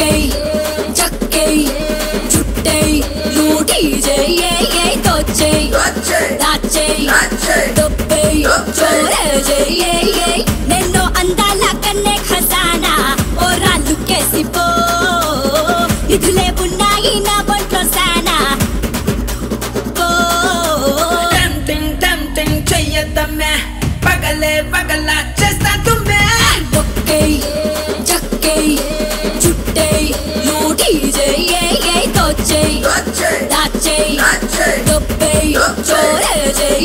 దొక్కై చక్కై చుట్టై లూటీజై ఏ తోచై దాచై దొబ్బై చోరజై నెన్నో అందాల కన్నే ఖజానా ఓ రాళ్ళు కేసిపో నిధులే ఉన్నాయి నా బొంట్లో సానా ఓ టెంటింగ్ టెంటింగ్ చెయ్యద్దమ్మే పగలే పగల చేస్తా తుమ్మే దొక్కై చక్కై చుట్టై లూటీజై ఏ తోచై దాచై దొబ్బై చోరజై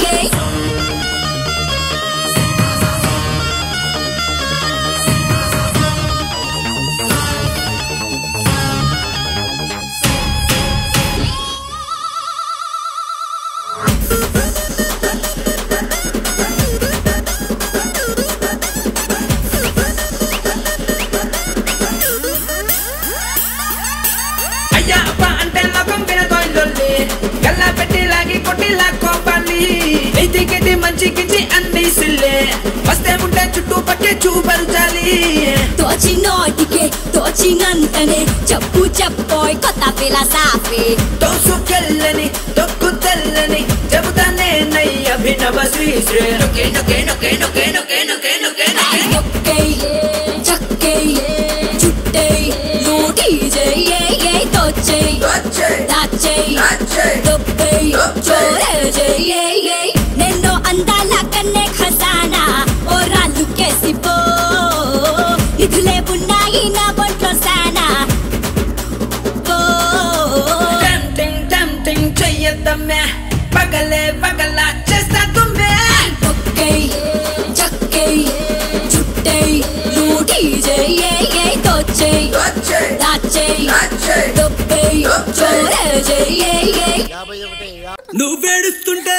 అయ్యా అప్ప అంటే లోకం వినదోయిల్లొల్లి గల్లా పెట్టి లాగి కొట్టి లాక్కోవాలి నీతికిది మంచికిచి అన్ని సిల్లే వస్తే ఉంటే చుట్టూ పక్కే చూపరుచాలి తోచినోటికే తోచినంతనే చెప్పు చెప్పోయ్ కొత్త ఫిలాసాఫీ తోసుకెళ్ళని తొక్కు తెల్లని చెబుతానే నై అభినవ శ్రీ శ్రీ నొకే నొకే నొకే నొకే నొకే నొకే నొకే నొకే నొక్కై చక్కై చుట్టై లూటీజై ఏ తోచై దాచై దొబ్బై చోరజై నెన్నో అందాల కన్నే ఖజానా ఓ రాళ్ళు కేసిపో నిధులే ఉన్నాయి నా బొంట్లో సానా ఓ టెంటింగ్ టెంటింగ్ చెయ్యద్దమ్మే పగలే పగల చేస్తా తుమ్మే దొక్కై చక్కై చుట్టై లూటీజై ఏ తోచై దాచై దొబ్బై చోరజై నువ్వేడుస్తుంటే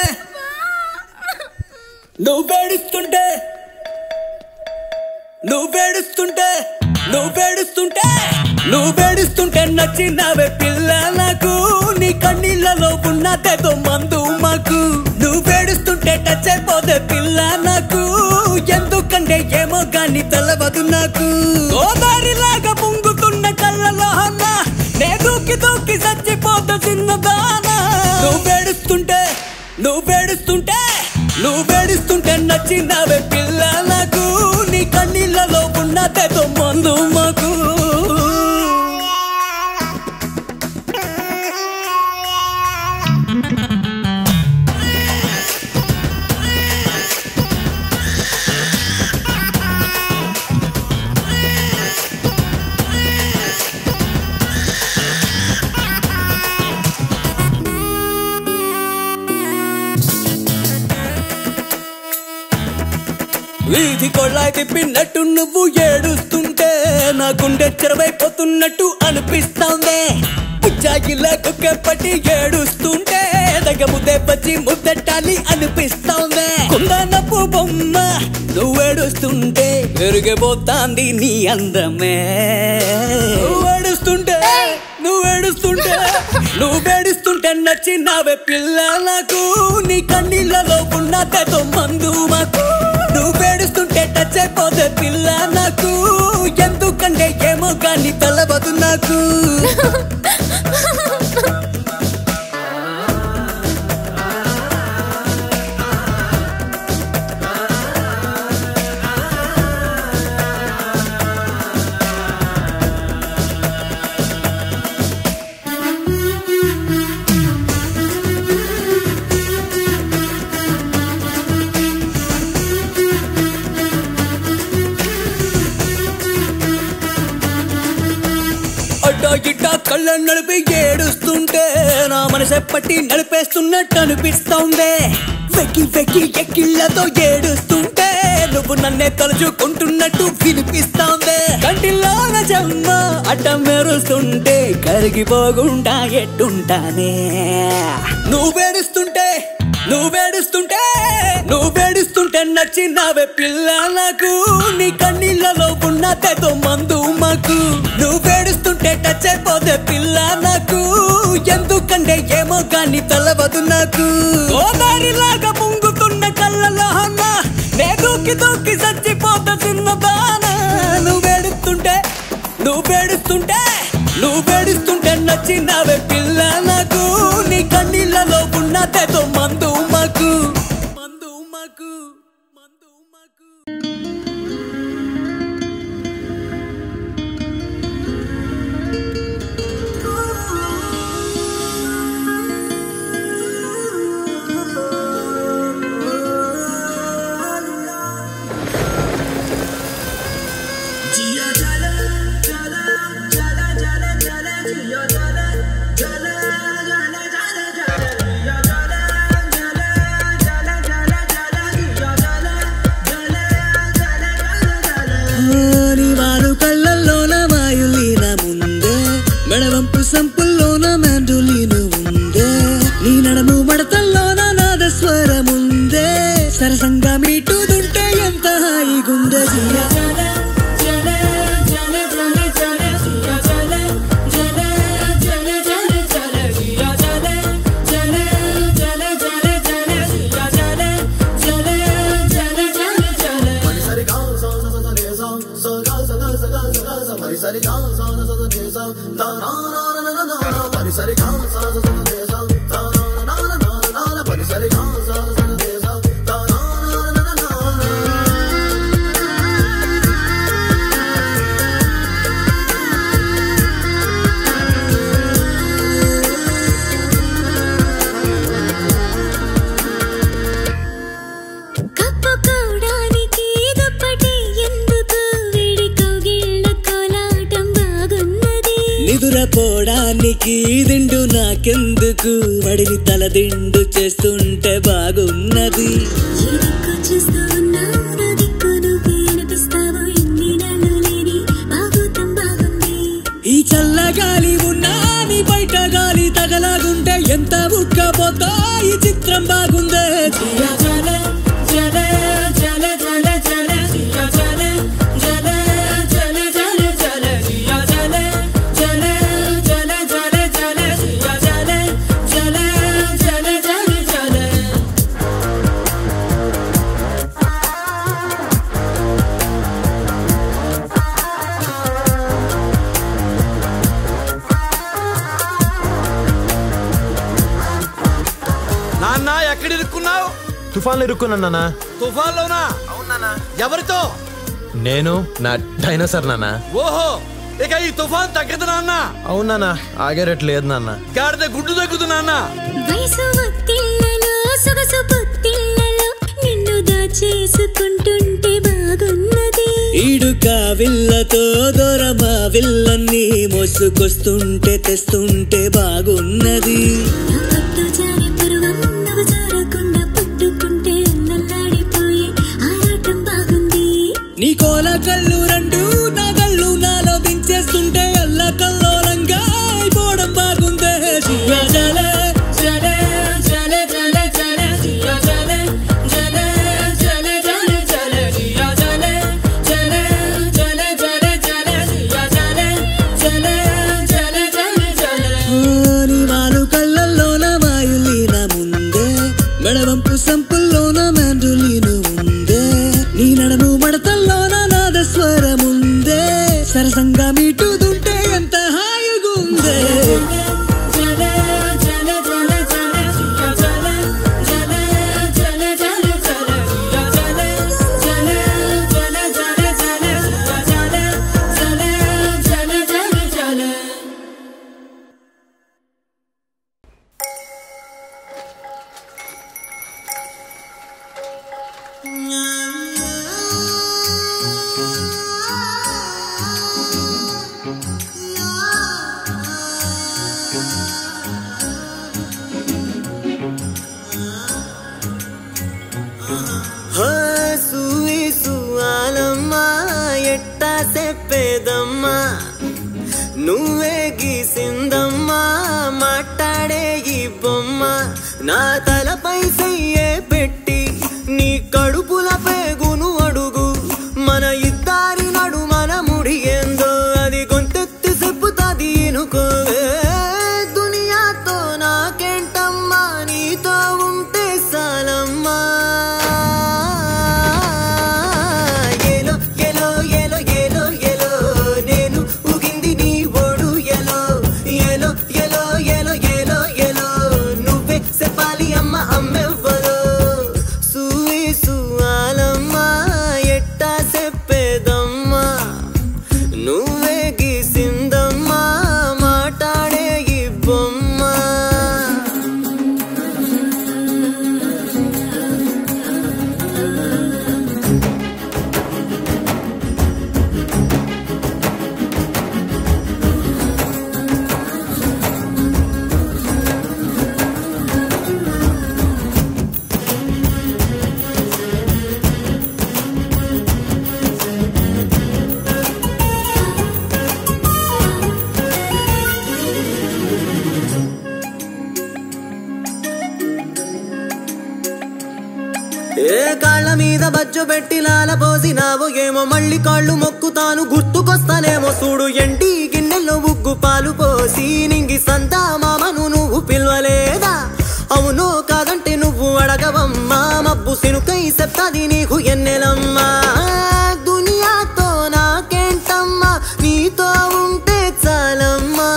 నువ్వేడుస్తుంటే నువ్వేడుస్తుంటే నువ్వేడుస్తుంటే నువ్వేడుస్తుంటే నచ్చినవే పిల్ల నాకు నీ కన్నీళ్ళలో ఉన్నదేదో మందు మాకు నువ్వేడుస్తుంటే టచ్ అయిపోదే పిల్ల నాకు ఎందుకంటే ఏమో గాని తెలవదు నాకు గోదారిలాగా పొంగుతున్న కళ్ళలో అన్న నే దూకి దూకి చచ్చిపోతా చిన్నదానా నువ్వేడుస్తుంటే నువ్వేడుస్తుంటే నువ్వేడుస్తుంటే నచ్చినవే పిల్ల నాకు నీ కన్నీళ్ళలో ఉన్నదేదో మందు మాకు వీధి కొళ్ళాయి తిప్పినట్టు నువ్వు ఏడుస్తుంటే నా గుండె చెరవైపోతున్నట్టు అనిపిస్తాందే ఉజ్జాగిలా కుక్కెప్పటి ఏడుస్తుంటే దగ్గ ముద్దే పచ్చి ముద్దెట్టాలి అనిపిస్తాందే కుందనపు బొమ్మ నువ్వు ఏడుస్తుంటే పెరిగిపోతాంది నీ అందమే నువ్వు ఏడుస్తుంటే నువ్వు ఏడుస్తుంటే నువ్వు ఏడుస్తుంటే నచ్చినవే పిల్ల నాకు నీ కన్నీళ్ళలో ఉన్నదేదో మందు మాకు నువ్వు ఏడుస్తుంటే టచ్ అయిపోతే పిల్ల నాకు ఎందుకంటే ఏమో కానీ తెలవదు నాకు అడ్డా ఇట్టా కళ్ళ నడిపి ఏడుస్తుంటే నా మనసు ఎప్పటి నడిపేస్తున్నట్టు అనిపిస్తోంది వెక్కి వెక్కి ఎక్కిళ్ళతో ఏడుస్తుంటే నువ్వు నన్నే తలుచుకుంటున్నట్టు వినిపిస్తోంది కంటిలోన జమ్మ అడ్డం మెరుస్తుంటే కరిగిపోకుండా ఎట్టుంటానే నువ్వేడుస్తుంటే నువ్వేడుస్తుంటే నువ్వేడుస్తుంటే నచ్చినవే పిల్ల నాకు నీ కన్నీళ్ళలో ఉన్నదేదో మందు మాకు నువ్వేడుస్తుంటే టచ్ అయిపోతే పిల్ల నాకు ఎందుకంటే ఏమో గాని తెలవదు నాకు గోదారిలాగా పొంగుతున్న కళ్ళలో అన్న నే దూకి దూకి చచ్చిపోతా చిన్నదానా నువ్వేడుస్తుంటే నువ్వు వేడుస్తుంటే నువ్వు వేడుస్తుంటే నచ్చినవే పిల్ల నాకు నీ కన్నీళ్ళలో ఉన్నదేదో మందు మాకు మందు మాకు మందు మాకు నీ వారు కళ్ళల్లోన వాయులీన ముందే మెడవంపు సంపుల్లోన మ్యాండులీను ఉందే నీ నడము మడతల్లోన నాద స్వరముందే సరసంగా మీటుదుంటే ఎంత హాయిగుందే కప్పుకోవడానికి దుప్పటి ఎందుకు వేడి కౌగిళ్ళ కోలాటం బాగున్నది నిదురపోవడానికి దిండు నాకెందుకు వడిని తల దిండు చేస్తుంటే బాగున్నది ఈ దిక్కు చూస్తూ ఉన్నావు నా దిక్కు నువ్వే అనిపిస్తావు ఇన్ని నెలలు లేని బాగుతం బాగుంది ఈ చల్లగాలి ఉన్నా నీ బయట గాలి తగలాగుంటే ఎంత ఉక్కపోతా ఈ చిత్రం బాగుందే నాన్న ఎక్కడ ఇరుక్కున్నావు తుఫాన్లో ఇరుక్కున్నా నాన్న తుఫాన్లోనా ఎవరితో నేను నా డైనోసార్ నాన్న ఓహో ఇక ఈ తుఫాన్ తగ్గదు నాన్న అవునా ఆగేరట్లేదు నాన్న గాడిద గుడ్డు తగ్గుతు నాన్న వయసు ఒత్తిళ్లలో సొగసు పొత్తిళ్లలో నిన్ను దాచేసుకుంటుంటే బాగున్నది ఈడుక విల్లతో దూరమా విల్లన్నీ మోసుకొస్తుంటే తెస్తుంటే బాగున్నది నా పట్టు జారి పరువం నువ్వు జారకుండా పట్టుకుంటే నల్లాడిపోయి ఆరాటం బాగుంది నీ కోల కళ్ళు రెండు నా కళ్ళు నాలో దించేస్తుంటే అల్ల కల్లోలంగా అయిపోవడం బాగుందే శివజలే జలే జలే జలే జలే శివజలే జలే జలే జలే జలే శివజలే జలే జలే జలే జలే శివజలే జలే జలే జలే జలే నీ వారు కళ్ళల్లోన వాయులీన ముందే మెడవంపు సంపుల్లోన మ్యాండులీను ఉందే నీ నడము మడతల్లోన నాద స్వరముందే సరసంగా మీటుదుంటే ఎంత హాయిగుందే సూయి సువాలమ్మా ఎట్టా చెప్పేదమ్మా నువ్వే గీసిందమ్మా మాట్లాడే ఈ బొమ్మ నా తలపై చెయ్యే పెట్టి నీ కడుపుల పేగును అడుగు మన ఇద్దరి నడు మన ముడి ఏందో అది గొంతెత్తి చెప్పుతాది ఇనుకోవే దునియాతో నాకేంటమ్మా నీతో ఉంటే సాలమ్మా ఏలో ఏలో ఏలో ఏలో ఏలో నేను బజ్జు పెట్టి లాల పోసినావు ఏమో మళ్ళీ కాళ్ళు మొక్కుతాను గుర్తుకొస్తానేమో చూడు ఎండి గిన్నెలో ఉగ్గు పాలు పోసి నింగి సంతా మామను నువ్వు పిలవలేదా అవును కాదంటే నువ్వు అడగవమ్మా మబ్బు సినుకై చెప్తాది నీకు ఎన్నెలమ్మా దునియాతో నాకేంటమ్మా నీతో ఉంటే చాలమ్మా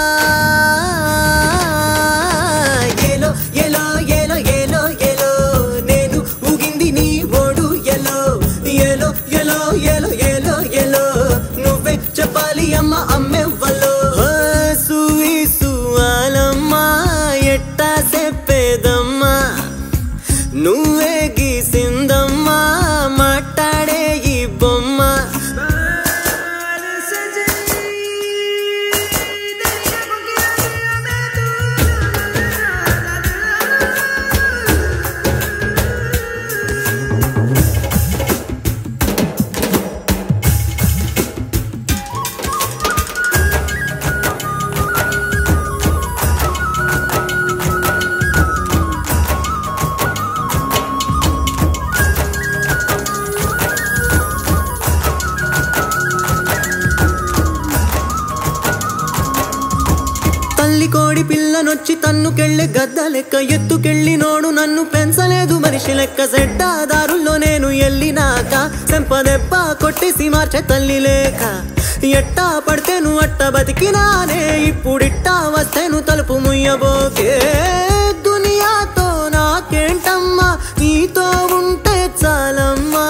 ఎలో ఎలో ఎలో ఎలో ఎలో నేను ఊగింది నీ ఓడు ఎలో ఎలో ఎలో ఎలో ఎలో ఎలో నువ్వే చెప్పాలి అమ్మ అమ్మెవ్వలో సువి సువాలమ్మా ఎట్టా చెప్పేదమ్మా నువ్వే గీసిందమ్మా మాట్లాడే ఈ బొమ్మ తల్లి కోడి పిల్లనొచ్చి తన్నుకెళ్ళే గద్ద లెక్క ఎత్తుకెళ్ళి నోడు నన్ను పెంచలేదు మనిషి లెక్క సెడ్డాదారుల్లో నేను ఎల్లినాక చెంపదెబ్బ కొట్టేసి మార్చే తల్లి లేక ఎట్టా పడితే నువ్వు అట్ట బతికినానే ఇప్పుడిట్టా వస్తే నువ్వు తలుపు ముయ్యబోకే దునియాతో నాకేంటమ్మా నీతో ఉంటే చాలమ్మా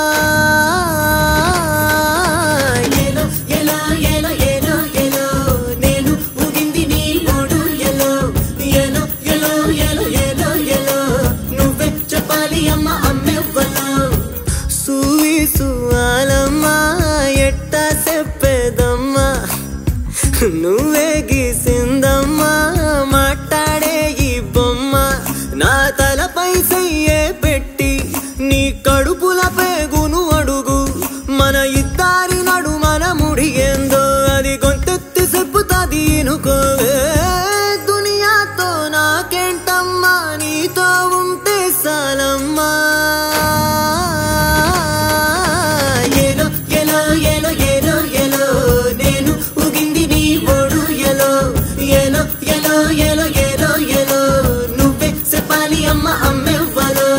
ఎలో ఎలో ఎలో ఎలో ఎలో నేను ఊగింది నీ నోడు ఎలో ఎలో ఎలో ఎలో ఎలో ఎలో నువ్వే చెప్పాలి అమ్మ అమ్మెవ్వలో సూవి సువాలమ్మా ఎట్టా చెప్పేదమ్మా నువ్వే గీసిందమ్మా మాట్లాడే ఈ బొమ్మ నా తలపై సయ్యే పెట్టి నీ కడుపుల పేగును అడుగు మన ఇద్దరి నడు మన ముడి ఏందో అది గొంతెత్తి చెప్పుతాది ఇనుకోవే దునియాతో నాకేంటమ్మా నీతో ఉంటే సాలమ్మా ఎలో ఎలో ఎలో ఎలో ఎలో నేను ఊగింది నీ ఓడు ఎలో ఎలో ఎలో ఎలో ఎలో ఎలో నువ్వే చెప్పాలి అమ్మ అమ్మెవ్వలో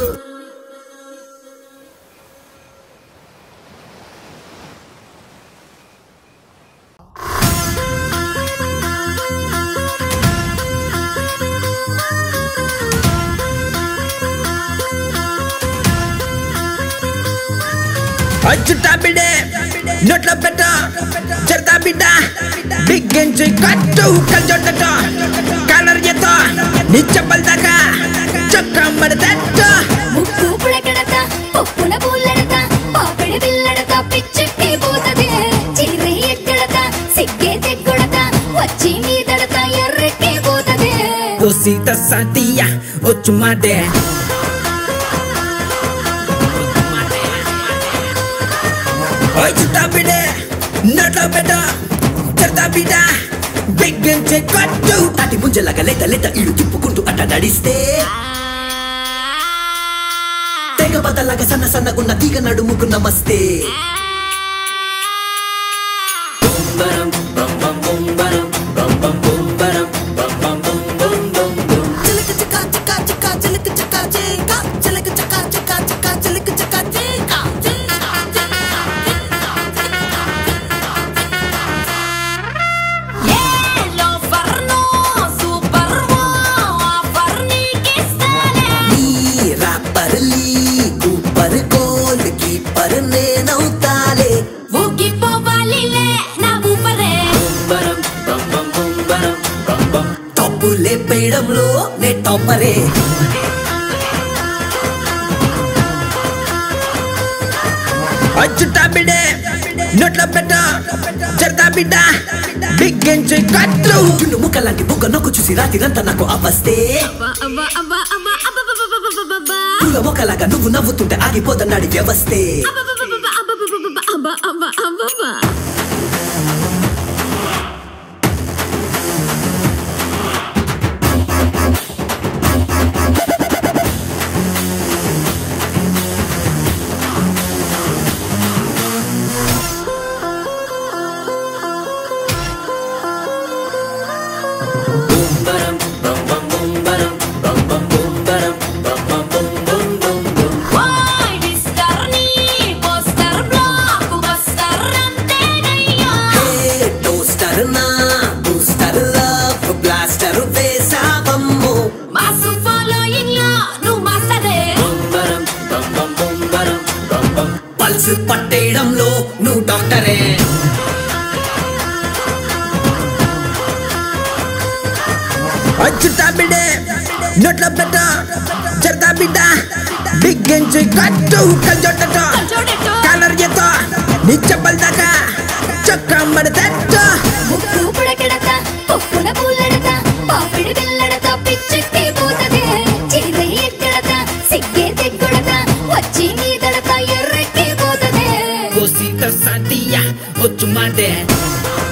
అచ్చుటా బిడ్డే నోట్లో పెట్ట చెడతా బిడ్డ బిగ్గించి కట్టు కల్చొట్టట కలర్ ఎత్త నీ చెప్పల దాకా చొక్క మడతట్ట ముక్కు పుడకడత పప్పున పూలడత పాపిడి పిల్లడత పిచ్చెక్కి పోతది చీర ఎక్కడత సిగ్గే తెగ్గొడత వచ్చి మీదడత ఎర్రెక్కి పోతది Cosita santilla, ocho mate. Oi, chuta bide, nota beda, certa bida, బిగ్గించే కట్టు అటి ముంజలాగా లేత లేత ఇల్లు తిప్పుకుంటూ అట్ట నడిస్తే తెగ బదలాగా సన్న సన్నగున్న తీగ నడుముకు నమస్తే బొంబరం బం బం బొంబరం బం బం బొంబరం బం బం బొం బొం బొం బొం ఏలో ఫర్నో సూపర్వో ఆఫర్ నీకిస్తాలే నీ రాపర్లీ కూపర్ గోల్ కీపర్ నేనవుతాలే ఊగిపోవాలిలే నా ఊపరే బొంబరం బం బం బొంబరం బం బం తప్పు లేపేయడంలో నే టాపరే అచ్చుటా బిడే నోట్ల పెట్ట చెడతా బిడ్డ బిగ్గించి కట్లు చుండు ముక్క లాంటి బుగ్గ నొక్కు చూసి రాత్రిరంతా నాకు అవస్తే అబ్బా అబ్బా అబ్బా అబ్బా అబ్బా అబ్బా అబ్బా అబ్బా అబ్బా పుల్ల మొక్కలాగా నువ్వు నవ్వుతుంటే ఆగిపోతున్నాడు వ్యవస్థే అబ్బా అబ్బా అబ్బా పట్టేయడంలో నువ్వు డాక్టరే అచ్చుతా బిడ్డే నోట్ల పెట్ట చెడతా బిడ్డ బిగ్గెంచి కట్టు కల్చోటట కాలర్ ఎత్త నీ చెప్పల్ దాకా చొక్క మడతట్ట ముక్కు పుడకెడత కొప్పున పూలెడత పాపిడి బిల్లెడత పిచ్చెక్కి పోతదే చీర ఎక్కడత సిగ్గే తెగ్గొడత వచ్చి నీదడత ఎర్రెక్కి పోతదే Cosita santilla, o tu madre